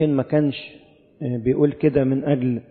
إن ما كانش بيقول كده من أجل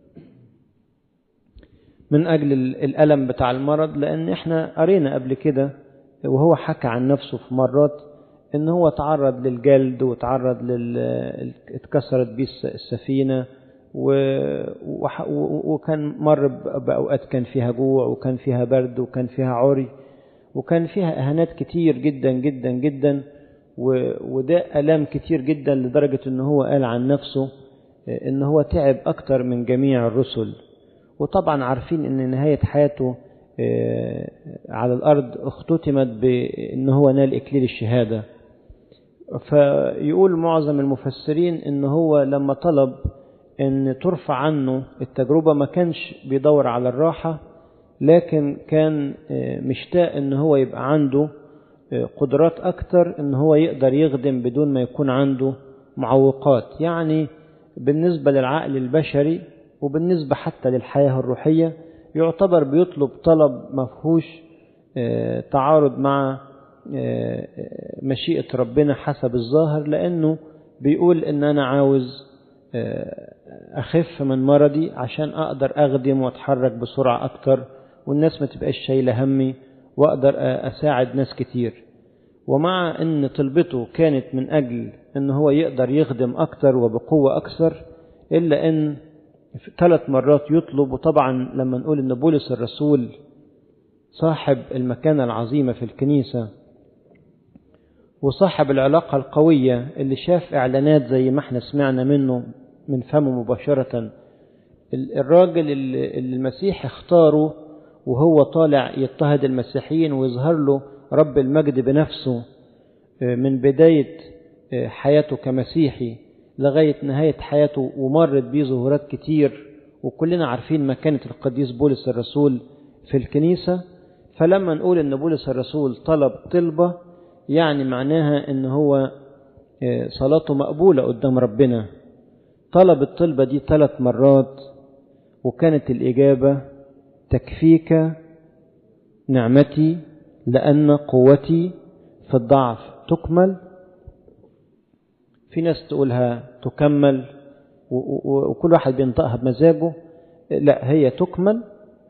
من أجل الألم بتاع المرض لأن إحنا قرينا قبل كده وهو حكى عن نفسه في مرات إن هو تعرض للجلد وتعرض لل اتكسرت بيه السفينة و... وكان مر بأوقات كان فيها جوع وكان فيها برد وكان فيها عري وكان فيها إهانات كتير جدا جدا جدا و... وده ألام كتير جدا لدرجة إن هو قال عن نفسه إن هو تعب أكتر من جميع الرسل وطبعا عارفين إن نهاية حياته على الأرض اختتمت بأن هو نال إكليل الشهادة فيقول معظم المفسرين إن هو لما طلب أن ترفع عنه التجربة ما كانش بيدور على الراحة لكن كان مشتاق أن هو يبقى عنده قدرات أكتر أن هو يقدر يخدم بدون ما يكون عنده معوقات يعني بالنسبة للعقل البشري وبالنسبة حتى للحياة الروحية يعتبر بيطلب طلب مفهوش تعارض مع مشيئة ربنا حسب الظاهر لأنه بيقول إن أنا عاوز أخف من مرضي عشان أقدر أخدم وأتحرك بسرعة أكتر والناس ما تبقاش شايلة همي وأقدر أساعد ناس كتير ومع أن طلبته كانت من أجل أن هو يقدر يخدم أكتر وبقوة أكثر إلا أن ثلاث مرات يطلب وطبعا لما نقول أن بولس الرسول صاحب المكانة العظيمة في الكنيسة وصاحب العلاقة القوية اللي شاف إعلانات زي ما احنا سمعنا منه من فمه مباشرة الراجل اللي المسيح اختاره وهو طالع يضطهد المسيحيين ويظهر له رب المجد بنفسه من بداية حياته كمسيحي لغاية نهاية حياته ومرت بيه ظهورات كتير وكلنا عارفين مكانة القديس بولس الرسول في الكنيسة فلما نقول ان بولس الرسول طلب طلبة يعني معناها ان هو صلاته مقبولة قدام ربنا طلب الطلبة دي ثلاث مرات وكانت الإجابة تكفيك نعمتي لأن قوتي في الضعف تكمل في ناس تقولها تكمل وكل واحد بينطقها بمزاجه لا هي تكمل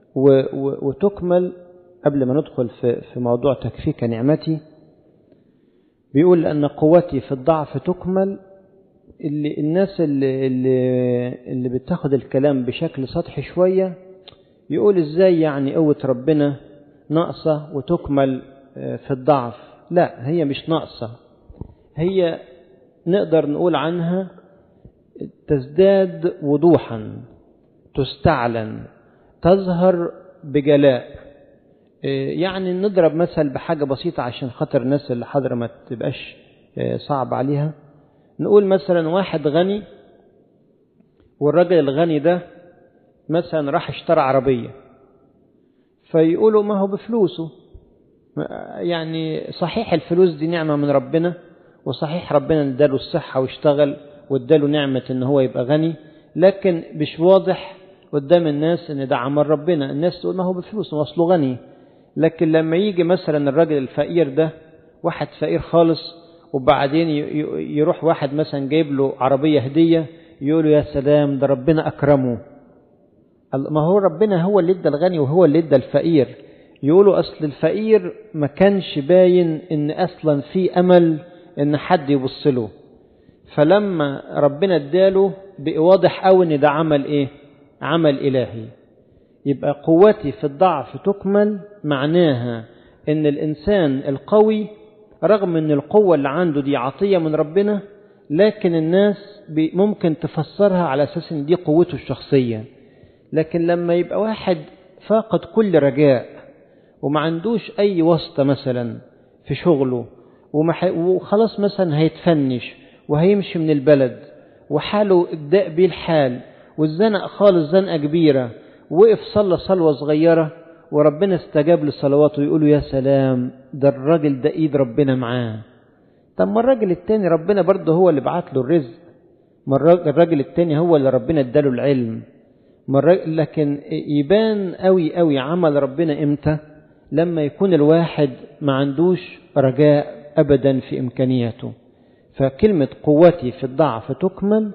وتكمل قبل ما ندخل في في موضوع تكفيك نعمتي بيقول أن قوتي في الضعف تكمل اللي الناس اللي, اللي, اللي بتاخد الكلام بشكل سطحي شوية يقول ازاي يعني قوة ربنا ناقصة وتكمل في الضعف لا هي مش ناقصة هي نقدر نقول عنها تزداد وضوحا تستعلن تظهر بجلاء يعني نضرب مثل بحاجة بسيطة عشان خاطر الناس اللي حاضرة ما تبقاش صعب عليها نقول مثلا واحد غني والراجل الغني ده مثلا راح اشترى عربية فيقولوا ما هو بفلوسه يعني صحيح الفلوس دي نعمة من ربنا وصحيح ربنا اداله الصحة واشتغل واداله نعمة ان هو يبقى غني لكن مش واضح قدام الناس ان ده عمل ربنا الناس تقول ما هو بفلوس ما اصله غني لكن لما يجي مثلا الراجل الفقير ده واحد فقير خالص وبعدين يروح واحد مثلا جايب له عربية هدية يقول له يا سلام ده ربنا أكرمه ما هو ربنا هو اللي ادى الغني وهو اللي ادى الفقير يقولوا أصل الفقير ما كانش باين إن أصلا في أمل إن حد يبص له فلما ربنا اداله بقى واضح قوي إن ده عمل إيه عمل إلهي يبقى قوتي في الضعف تكمل معناها إن الإنسان القوي رغم ان القوة اللي عنده دي عطية من ربنا لكن الناس ممكن تفسرها على اساس ان دي قوته الشخصية لكن لما يبقى واحد فاقد كل رجاء وما عندوش اي واسطة مثلا في شغله وخلاص مثلا هيتفنش وهيمشي من البلد وحاله ابداء بيه الحال والزنق خالص زنقة كبيرة وقف صلى صلوة صغيرة وربنا استجاب لصلواته يقولوا يا سلام ده الراجل ده ايد ربنا معاه طب ما الراجل التاني ربنا برضه هو اللي بعت له الرزق ما الراجل التاني هو اللي ربنا اداله العلم لكن يبان قوي قوي عمل ربنا امتى لما يكون الواحد ما عندوش رجاء ابدا في امكانياته فكلمة قوتي في الضعف تكمل